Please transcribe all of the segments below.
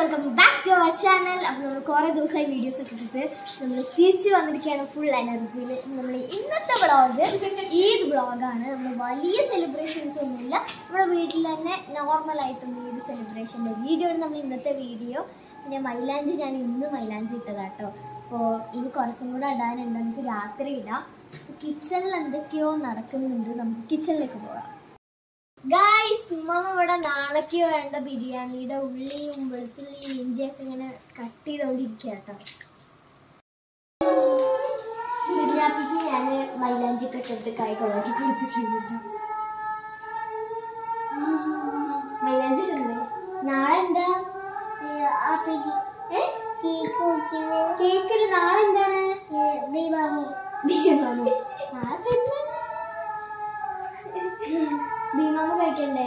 Welcome back to our channel അപ്പോൾ നമ്മൾ കുറേ ദിവസമായി വീഡിയോസ് ഒക്കെ ഇട്ടിട്ട് നമ്മൾ തിരിച്ചു വന്നിരിക്കുകയാണ് ഫുൾ എനർജിയിൽ നമ്മൾ ഇന്നത്തെ വ്ളോഗ് ഈദ് വ്ളോഗാണ് നമ്മൾ വലിയ സെലിബ്രേഷൻസ് ഒന്നുമില്ല നമ്മുടെ വീട്ടിൽ തന്നെ നോർമലായിട്ടുള്ള ഈദ് സെലിബ്രേഷൻ്റെ വീഡിയോ ആണ് നമ്മൾ ഇന്നത്തെ വീഡിയോ പിന്നെ മൈലാഞ്ചി ഞാൻ ഇന്ന് മൈലാഞ്ചി ഇട്ടതാട്ടോ അപ്പോൾ ഇനി കുറച്ചും കൂടെ ഇടാനുണ്ട് നമുക്ക് രാത്രി ഇടാം കിച്ചണിൽ എന്തൊക്കെയോ നടക്കുന്നുണ്ട് നമുക്ക് കിച്ചണിലേക്ക് പോകാം ഗായ്സ് ഉമ്മ ഇവിടെ നാളേക്ക് വേണ്ട ബിരിയാണിയുടെ ഉള്ളിയും വെളുത്തുള്ളിയും ഇഞ്ചിയൊക്കെ ഇങ്ങനെ കട്ട് ചെയ്തോണ്ടിരിക്കുക കേട്ടോ ബിരിയാണിക്ക് ഞാൻ മൈലാഞ്ചിയൊക്കെ ഇട്ടിട്ട് കൈ കൊളാക്കി കൊടുത്തിട്ടുണ്ട് കേട്ടോ. മൈലാഞ്ചി ഇടണ്ടേ നാളെ എന്താ കേക്കില് നാളെ എന്താണ് ദീപാവലി ദീപാവലി നാളെ പെരുന്നാൾ ഭീമാമ കഴിക്കണ്ടേ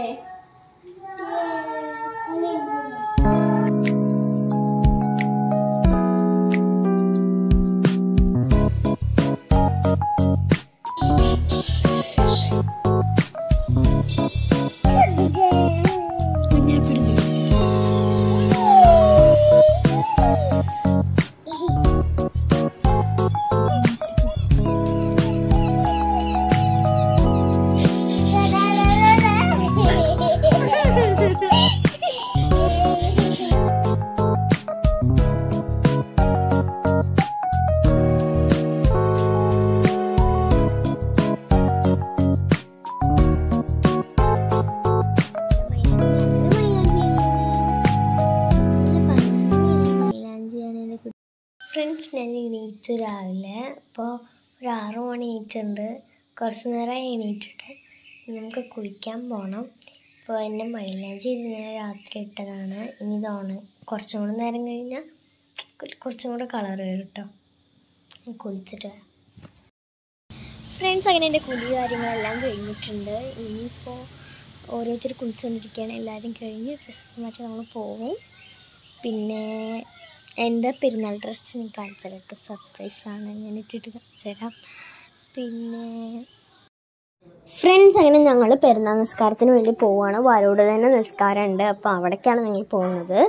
ഫ്രണ്ട്സ് ഞാൻ എണീറ്റു രാവിലെ അപ്പോൾ ഒരു ആറു മണി എണീറ്റുണ്ട് കുറച്ച് നേരം എണീറ്റിട്ട് ഇനി നമുക്ക് കുളിക്കാൻ പോകണം അപ്പോൾ എൻ്റെ മൈലാഞ്ചി ഇന്നലെ രാത്രി ഇട്ടതാണ് ഇനി ഇതാണ് കുറച്ചും കൂടെ നേരം കഴിഞ്ഞാൽ കുറച്ചും കൂടെ കളർ വരും കേട്ടോ ഞാൻ കുളിച്ചിട്ട് വരാം ഫ്രണ്ട്സ് അങ്ങനെ എൻ്റെ കുളി കാര്യങ്ങളെല്ലാം കഴിഞ്ഞിട്ടുണ്ട് ഇനിയിപ്പോൾ ഓരോരുത്തർ കുളിച്ചുകൊണ്ടിരിക്കുകയാണ് എല്ലാവരും കഴിഞ്ഞ് ഡ്രസ്സ് മാറ്റി നമ്മൾ പോകും പിന്നെ എൻ്റെ പെരുന്നാൾ ഡ്രസ്സ് ഞാൻ കാണിച്ചു തരാം കേട്ടോ സർപ്രൈസാണ് ഞാൻ ഇട്ടിട്ട് കാണിച്ചു തരാം പിന്നെ ഫ്രണ്ട്സ് അങ്ങനെ ഞങ്ങൾ പെരുന്നാൾ നിസ്കാരത്തിന് വേണ്ടി പോവുകയാണ് വാരോട് തന്നെ നിസ്കാരം ഉണ്ട് അപ്പോൾ അവിടേക്കാണ് ഞങ്ങൾ പോകുന്നത്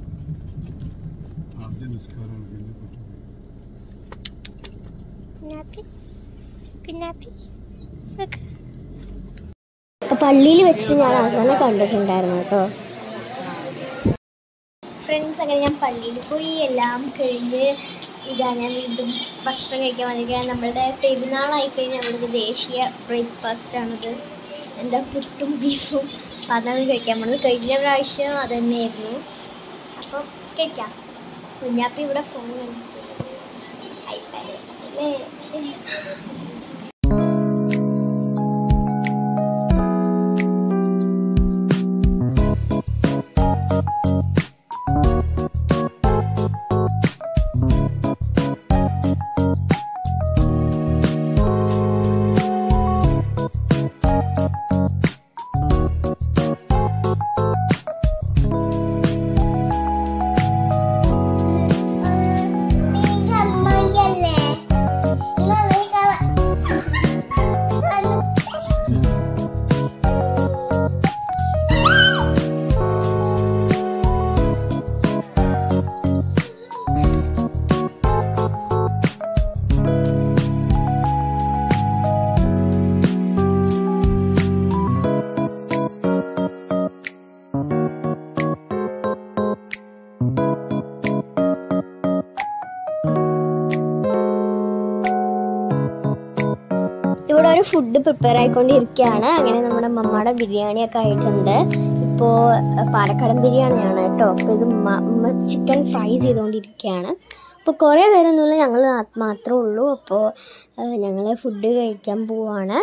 ആദ്യ നിസ്കാരമാണ് പിന്നെ കുറച്ച് പള്ളിയിൽ വെച്ചിട്ട് ഞാൻ അവസാനം കണ്ടിട്ടുണ്ടായിരുന്നു കേട്ടോ ഫ്രണ്ട്സ് അങ്ങനെ ഞാൻ പള്ളിയിൽ പോയി എല്ലാം കഴിഞ്ഞ് ഇതാ ഞാൻ വീണ്ടും ഭക്ഷണം കഴിക്കാൻ വന്നിരിക്കുകയാണ് നമ്മളുടെ പെരുന്നാളായി കഴിഞ്ഞാൽ നമ്മുടെ ദേശീയ ബ്രേക്ക്ഫാസ്റ്റ് ആണിത് എന്താ പുട്ടും ബീഫും അപ്പം അതാണ് കഴിക്കാൻ പോണത് കഴിഞ്ഞ പ്രാവശ്യം അത് തന്നെയായിരുന്നു അപ്പം കഴിക്കാം കുഞ്ഞാപ്പി ഇവിടെ ഫോൺ കണ്ടിട്ടുണ്ട് ഐപാഡ് അല്ലേ ഇവിടെ ഒരു ഫുഡ് പ്രിപ്പയർ ആയിക്കൊണ്ടിരിക്കുകയാണ് അങ്ങനെ നമ്മുടെ മമ്മയുടെ ബിരിയാണിയൊക്കെ ആയിട്ടുണ്ട് ഇപ്പോൾ പാലക്കാടൻ ബിരിയാണിയാണ് കേട്ടോ അപ്പോൾ ഇത് ഉമ്മ ചിക്കൻ ഫ്രൈ ചെയ്തുകൊണ്ടിരിക്കുകയാണ് അപ്പോൾ കുറേ പേരൊന്നുമില്ല ഞങ്ങൾ മാത്രമേ ഉള്ളൂ അപ്പോൾ ഞങ്ങൾ ഫുഡ് കഴിക്കാൻ പോവാണ്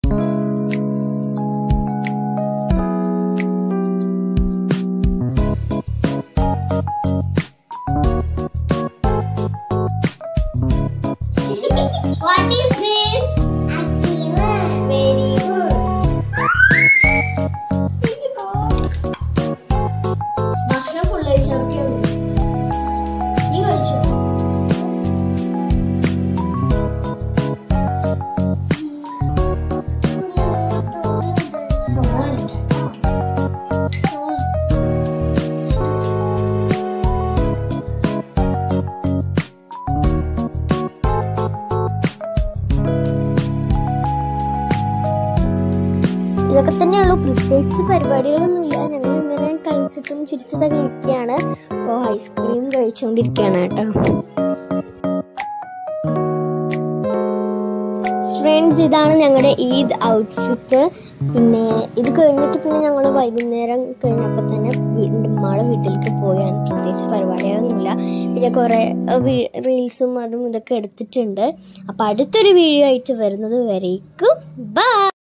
What is this? Very good. ഭക്ഷണം ഫുള്ള് കഴിച്ചൊക്കെ ഉണ്ട് നീ കഴിച്ചോ ഇത്രന്നെ ഉള്ളൂ പ്രത്യേകിച്ച് പരിപാടികളൊന്നുമില്ല ഞങ്ങൾ ഇങ്ങനെ കഴിച്ചിട്ടും ചിരിച്ചിട്ടൊക്കെ ഇരിക്കുകയാണ് അപ്പോൾ ഐസ്ക്രീം കഴിച്ചുകൊണ്ടിരിക്കുകയാണ് കേട്ടോ ഫ്രണ്ട്സ് ഇതാണ് ഞങ്ങളുടെ ഈദ് ഔട്ട്ഫിറ്റ് പിന്നെ ഇത് കഴിഞ്ഞിട്ട് പിന്നെ ഞങ്ങൾ വൈകുന്നേരം കഴിഞ്ഞപ്പോൾ തന്നെ വീണ്ടും ഉമ്മയുടെ വീട്ടിലേക്ക് പോയാൽ പ്രത്യേകിച്ച് പരിപാടികളൊന്നുമില്ല പിന്നെ കുറേ റീൽസും അതും ഇതൊക്കെ എടുത്തിട്ടുണ്ട് അപ്പോൾ അടുത്തൊരു വീഡിയോ ആയിട്ട് വരുന്നത് വരേക്കും ബൈ